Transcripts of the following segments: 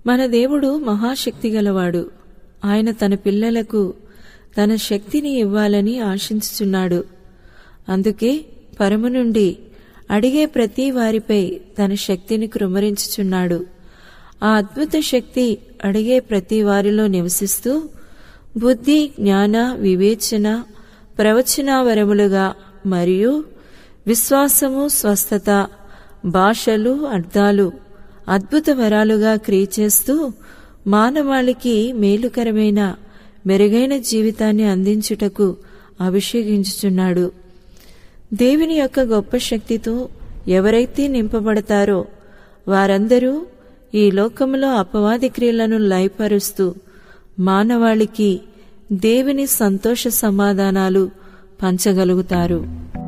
మన దేవుడు మహాశక్తి గలవాడు ఆయన తన పిల్లలకు తన శక్తిని ఇవ్వాలని ఆశించుచున్నాడు అందుకే పరము నుండి అడిగే ప్రతి వారిపై తన శక్తిని కృమరించుచున్నాడు ఆ అద్భుత శక్తి అడిగే ప్రతి వారిలో నివసిస్తూ బుద్ధి జ్ఞాన వివేచన ప్రవచన వరములుగా మరియు విశ్వాసము స్వస్థత భాషలు అర్థాలు అద్భుత వరాలుగా క్రియచేస్తూ మానవాళికి మేలుకరమైన మెరుగైన జీవితాన్ని అందించుటకు అభిషేకించుచున్నాడు దేవుని యొక్క గొప్ప శక్తితో ఎవరైతే నింపబడతారో వారందరూ ఈ లోకములో అపవాది క్రియలను లయపరుస్తూ మానవాళికి దేవుని సంతోష సమాధానాలు పంచగలుగుతారు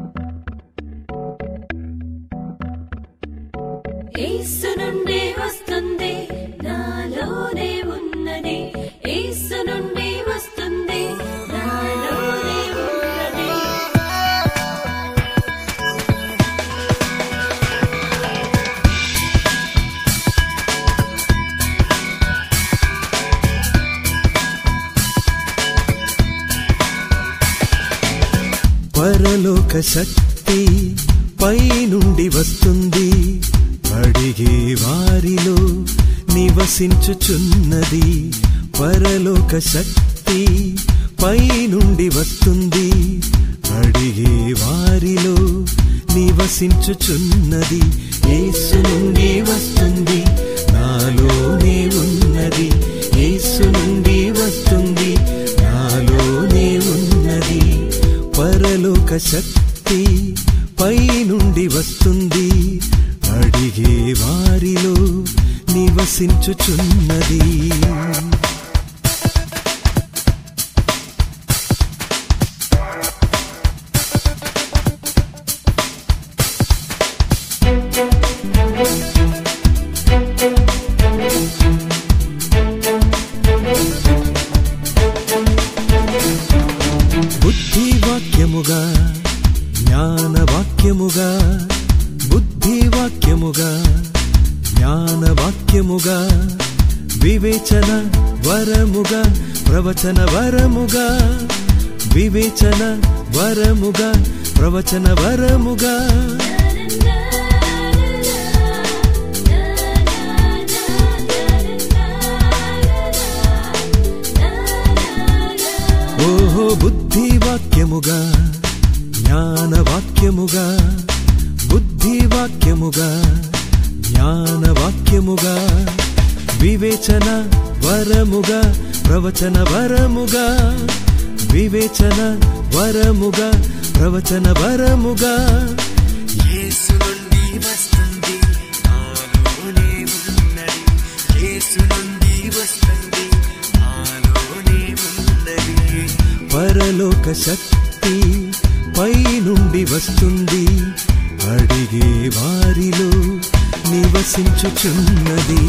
యేసు నుండి వస్తుంది నాలోనే ఉన్నది యేసు నుండి వస్తుంది నాలోనే ఉన్నది పరలోక శక్తి పై నుండి వస్తుంది అడిగే వారిలో నివసించుచున్నది పరలోక శక్తి పై నుండి వస్తుంది అడిగే వారిలో నివసించుచున్నది యేసు నుండి వస్తుంది నాలోనే ఉన్నది యేసు నుండి వస్తుంది నాలోనే ఉన్నది పరలోక శక్తి పై నుండి వస్తుంది అడిగే వారిలో నివసించుచున్నది బుద్ధి వాక్యముగా జ్ఞాన వాక్యముగా బుద్ధి వాక్యముగా జ్ఞాన వాక్యముగా వివేచన వరముగా ప్రవచన వరముగా వివేచన వరముగా ప్రవచన వరముగా ఓహో బుద్ధి వాక్యముగా జ్ఞాన వాక్యముగా బుద్ధి వాక్యముగా జ్ఞాన వాక్యముగా వివేచన వరముగా ప్రవచన వరముగా వివేచన వరముగా ప్రవచన వరముగా యేసు నుండి వస్తుంది నాలోనే ఉన్నది యేసు నుండి వస్తుంది నాలోనే ఉన్నది పరలోక శక్తి పై నుండి వస్తుంది అడిగే వారిలో నివసించుచున్నది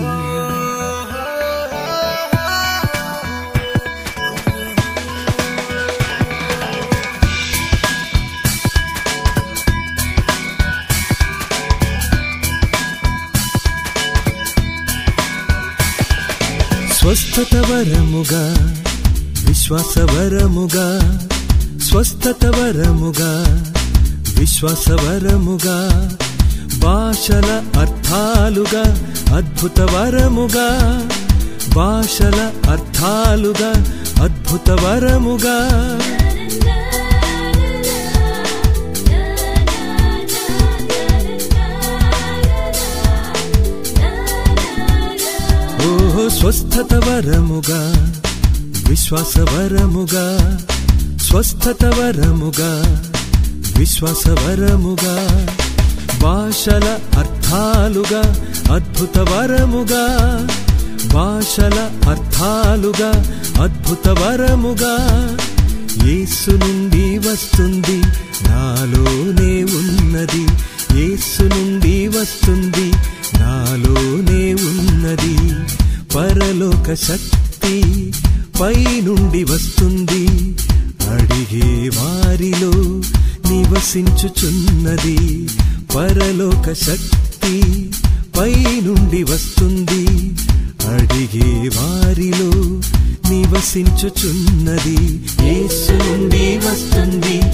స్వస్థత వరముగా విశ్వాస వరముగా స్వస్థత వరముగా విశ్వాస వరముగా భాషల అర్థాలుగా అద్భుత వరముగా భాషల అర్థాలుగా అద్భుత వరముగా ఓహో స్వస్థత వరముగా విశ్వాస వరముగా స్వస్థత వరముగా విశ్వాస వరముగా భాషల అర్థాలుగా అద్భుత వరముగా భాషల అర్థాలుగా అద్భుత వరముగా యేసు నుండి వస్తుంది నాలోనే ఉన్నది యేసు నుండి వస్తుంది నాలోనే ఉన్నది పరలోక శక్తి పై నుండి వస్తుంది అడిగే వారిలో నివసించుచున్నది పరలోక శక్తి పై నుండి వస్తుంది నివసించుచున్నది యేసు నుండి వస్తుంది